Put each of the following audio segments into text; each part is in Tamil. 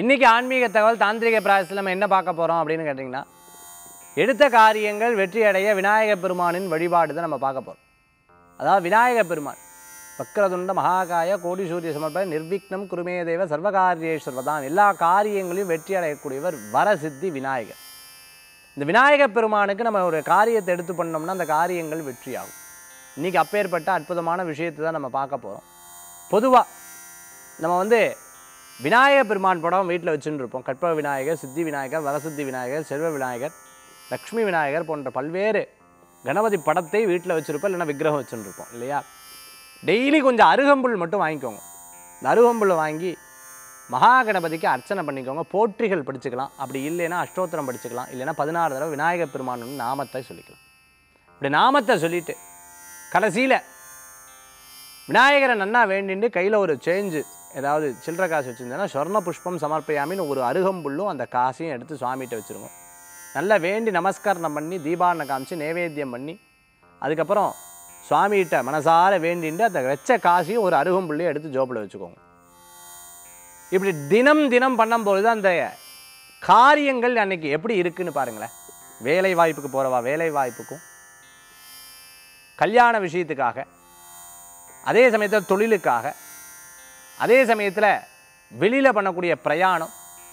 இன்றைக்கி ஆன்மீக தகவல் தாந்திரிக பிராயசத்தில் நம்ம என்ன பார்க்க போகிறோம் அப்படின்னு கேட்டிங்கன்னா எடுத்த காரியங்கள் வெற்றி அடைய விநாயகப் பெருமானின் வழிபாடு தான் நம்ம பார்க்க போகிறோம் அதாவது விநாயகப் பெருமான் வக்ரதுண்ட மகாகாய கோடி சூரிய சமர்ப்ப நிர்விக்னம் குருமே தேவ சர்வகாரியேஸ்வரதான் எல்லா காரியங்களையும் வெற்றி அடையக்கூடியவர் வரசித்தி விநாயகர் இந்த விநாயகப் பெருமானுக்கு நம்ம ஒரு காரியத்தை எடுத்து பண்ணோம்னா அந்த காரியங்கள் வெற்றியாகும் இன்றைக்கி அப்பேற்பட்ட அற்புதமான விஷயத்தை தான் நம்ம பார்க்க போகிறோம் பொதுவாக நம்ம வந்து விநாயக பெருமான் படம் வீட்டில் வச்சுட்டு இருப்போம் கற்பக விநாயகர் சித்தி விநாயகர் வரசித்தி விநாயகர் செல்வ விநாயகர் லக்ஷ்மி விநாயகர் போன்ற பல்வேறு கணபதி படத்தை வீட்டில் வச்சுருப்போம் இல்லைன்னா விக்கிரகம் வச்சுட்டு இருப்போம் இல்லையா டெய்லி கொஞ்சம் அருகம்புல் மட்டும் வாங்கிக்கோங்க இந்த அருகம்புல்லை வாங்கி மகா கணபதிக்கு அர்ச்சனை பண்ணிக்கோங்க போற்றிகள் படிச்சுக்கலாம் அப்படி இல்லைன்னா அஷ்டோத்திரம் படிச்சுக்கலாம் இல்லைன்னா பதினாறு தடவை விநாயகர் பெருமான் நாமத்தை சொல்லிக்கலாம் இப்படி நாமத்தை சொல்லிட்டு கடைசியில் விநாயகரை நன்னா வேண்டிட்டு கையில் ஒரு சேஞ்சு ஏதாவது சில்லற காசு வச்சுருந்தேன்னா சொர்ண புஷ்பம் சமர்ப்பயாமின்னு ஒரு அருகம்புல்லும் அந்த காசையும் எடுத்து சுவாமிகிட்ட வச்சுருங்க நல்லா வேண்டி நமஸ்காரம் பண்ணி தீபாரணை காமிச்சு நைவேத்தியம் பண்ணி அதுக்கப்புறம் சுவாமிகிட்ட மனசார வேண்டிட்டு அந்த வெச்ச காசையும் ஒரு அருகம்புள்ளையும் எடுத்து ஜோப்பில் வச்சுக்கோங்க இப்படி தினம் தினம் பண்ணும்பொழுது அந்த காரியங்கள் அன்னைக்கு எப்படி இருக்குன்னு பாருங்களேன் வேலை வாய்ப்புக்கு போகிறவா வேலை வாய்ப்புக்கும் கல்யாண விஷயத்துக்காக அதே சமயத்தில் தொழிலுக்காக அதே சமயத்தில் வெளியில் பண்ணக்கூடிய பிரயாணம்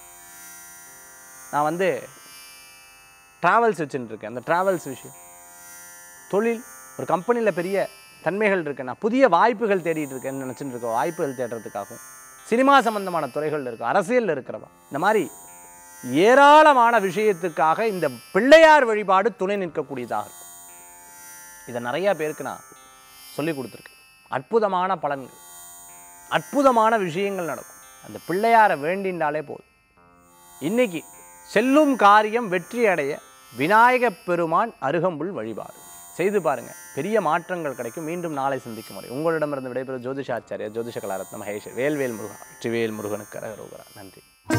நான் வந்து ட்ராவல்ஸ் வச்சுட்டு இருக்கேன் அந்த ட்ராவல்ஸ் விஷயம் தொழில் ஒரு கம்பெனியில் பெரிய தன்மைகள் இருக்கு நான் புதிய வாய்ப்புகள் தேடிட்டு இருக்கேன்னு நினச்சிட்டு இருக்கோம் வாய்ப்புகள் தேடுறதுக்காகவும் சினிமா சம்பந்தமான துறைகள் இருக்கும் அரசியலில் இருக்கிறவா இந்த மாதிரி ஏராளமான விஷயத்துக்காக இந்த பிள்ளையார் வழிபாடு துணை நிற்கக்கூடியதாக இருக்கும் இதை நிறையா பேருக்கு நான் சொல்லி கொடுத்துருக்கேன் அற்புதமான பலன்கள் அற்புதமான விஷயங்கள் நடக்கும் அந்த பிள்ளையாரை வேண்டின்றாலே போதும் இன்னைக்கு செல்லும் காரியம் வெற்றி அடைய விநாயகப் பெருமான் அருகம்புல் வழிபாடு செய்து பாருங்க பெரிய மாற்றங்கள் கிடைக்கும் மீண்டும் நாளை சந்திக்கும் முறை உங்களிடமிருந்து விடைபெறும் ஜோதிஷாச்சாரியா ஜோதிஷ கலாரத்ன மகேஷ் வேல்வேல் முருகா வெற்றிவேல் முருகனுக்கு அரகரோகரா நன்றி